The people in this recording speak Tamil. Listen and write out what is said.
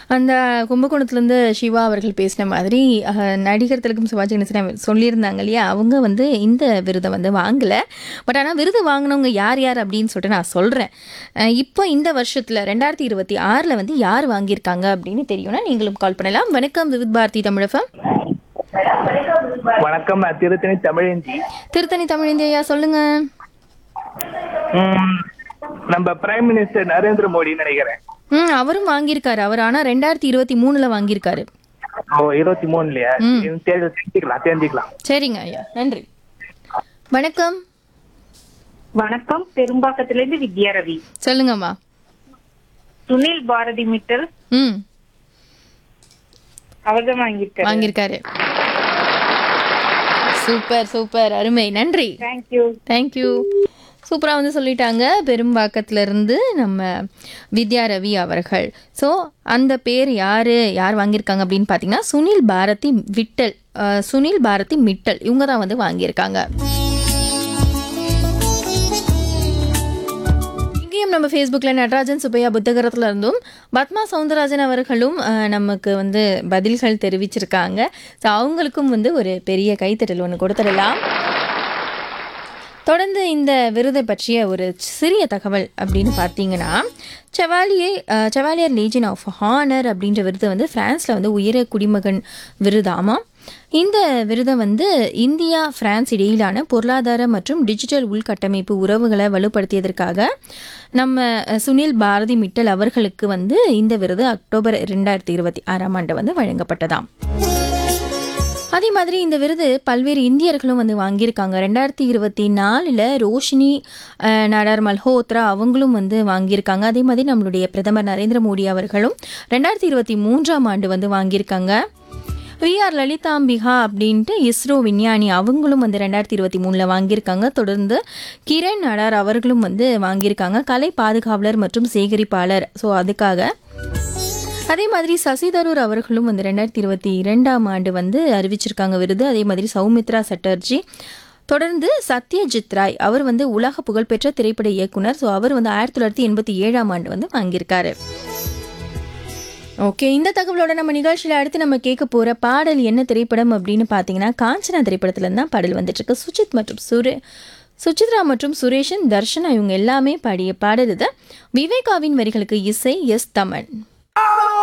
அந்த கும்பகோணத்துலேருந்து சிவா அவர்கள் பேசின மாதிரி அஹ், நடிகர் திலகம் சிவாஜி கணேசன் சொல்லியிருந்தாங்க இல்லையா அவங்க வந்து இந்த விருதை வந்து வாங்கலை பட் ஆனால் விருது வாங்கினவங்க யார் யார் அப்படின்னு சொல்லிட்டு நான் சொல்கிறேன் இப்போ இந்த வருஷத்தில் ரெண்டாயிரத்தி இருபத்தி ஆறில் வந்து யார் வாங்கியிருக்காங்க அப்படின்னு தெரியும்னா நீங்களும் கால் பண்ணலாம் வணக்கம் விவித் பாரதி தமிழகம் வணக்கம் நான் திருத்தணி தமிழஞ்சி திருத்தணி தமிழ் ஐயா சொல்லுங்க ம், நம்ம பிரைம் மினிஸ்டர் நரேந்திர மோடி நினைக்கிறேன் ம் அவரும் வாங்கியிருக்காரு அவர் ஆனால் ரெண்டாயிரத்தி இருபத்தி மூணில் வாங்கியிருக்காரு ஓ இருபத்தி மூணுலயா ம். தெரிஞ்சுக்கலாம் தெரிஞ்சுக்கலாம் சரிங்க ஐயா நன்றி வணக்கம் வணக்கம் பெரும்பாக்கத்திலிருந்து வித்யா ரவி சொல்லுங்கம்மா சுனில் பாரதி மிட்டல் ம் அவர்தான் வாங்கியிருக்காரு வாங்கியிருக்காரு சூப்பர் சூப்பர் அருமை நன்றி தேங்க்யூ தேங்க்யூ சூப்பராக வந்து சொல்லிட்டாங்க பெரும்பாக்கத்துல இருந்து நம்ம வித்யா ரவி அவர்கள் ஸோ அந்த பேர் யார் யார் வாங்கியிருக்காங்க அப்படின்னு பார்த்தீங்கன்னா சுனில் பாரதி விட்டல் அஹ், சுனில் பாரதி மிட்டல் இவங்க தான் வந்து வாங்கியிருக்காங்க இங்கேயும் நம்ம ஃபேஸ்புக்கில் நடராஜன் சுப்பையா புத்தகரத்துல இருந்தும் பத்மா சவுந்தரராஜன் அவர்களும் அஹ், நமக்கு வந்து பதில்கள் தெரிவிச்சிருக்காங்க ஸோ அவங்களுக்கும் வந்து ஒரு பெரிய கைத்தட்டல் ஒன்று கொடுத்துடலாம் தொடர்ந்து இந்த விருதை பற்றிய ஒரு சிறிய தகவல் அப்படின்னு பார்த்தீங்கன்னா செவாலியே அஹ், செவாலியர் லீஜன் ஆஃப் ஹானர் அப்படின்ற விருது வந்து பிரான்ஸில் வந்து உயர குடிமகன் விருதாமா இந்த விருதை வந்து இந்தியா பிரான்ஸ் இடையிலான பொருளாதார மற்றும் டிஜிட்டல் உள்கட்டமைப்பு உறவுகளை வலுப்படுத்தியதற்காக நம்ம அஹ், சுனில் பாரதி மிட்டல் அவர்களுக்கு வந்து இந்த விருது அக்டோபர் ரெண்டாயிரத்தி இருபத்தி ஆறாம் ஆண்டு வந்து வழங்கப்பட்டதாம் அதே மாதிரி இந்த விருது பல்வேறு இந்தியர்களும் வந்து வாங்கியிருக்காங்க ரெண்டாயிரத்தி இருபத்தி நாலில் ரோஷினி அஹ், நாடார் மல்ஹோத்ரா அவங்களும் வந்து வாங்கியிருக்காங்க அதே மாதிரி நம்மளுடைய பிரதமர் நரேந்திர மோடி அவர்களும் ரெண்டாயிரத்தி இருபத்தி மூன்றாம் ஆண்டு வந்து வாங்கியிருக்காங்க விஆர் லலிதாம்பிகா அப்படின்ட்டு இஸ்ரோ விஞ்ஞானி அவங்களும் வந்து ரெண்டாயிரத்தி இருபத்தி மூணில் வாங்கியிருக்காங்க தொடர்ந்து கிரண் நடார் அவர்களும் வந்து வாங்கியிருக்காங்க கலை பாதுகாவலர் மற்றும் சேகரிப்பாளர் ஸோ அதுக்காக அதே மாதிரி சசி தரூர் அவர்களும் வந்து ரெண்டாயிரத்தி இருபத்தி இரண்டாம் ஆண்டு வந்து அறிவிச்சிருக்காங்க விருது அதே மாதிரி சௌமித்ரா சட்டர்ஜி தொடர்ந்து சத்யஜித் ராய் அவர் வந்து உலக புகழ்பெற்ற திரைப்பட இயக்குனர் ஸோ அவர் வந்து ஆயிரத்தி தொள்ளாயிரத்தி எண்பத்தி ஏழாம் ஆண்டு வந்து வாங்கியிருக்காரு ஓகே இந்த தகவலோட நம்ம நிகழ்ச்சியில் அடுத்து நம்ம கேட்க போகிற பாடல் என்ன திரைப்படம் அப்படின்னு பார்த்தீங்கன்னா காஞ்சனா திரைப்படத்துல இருந்து தான் பாடல் வந்துட்டு இருக்கு சுஜித் மற்றும் சுரே சுசித்ரா மற்றும் சுரேஷன் தர்ஷனா இவங்க எல்லாமே பாடிய பாடல் இது விவேகாவின் வரிகளுக்கு இசை எஸ் தமன்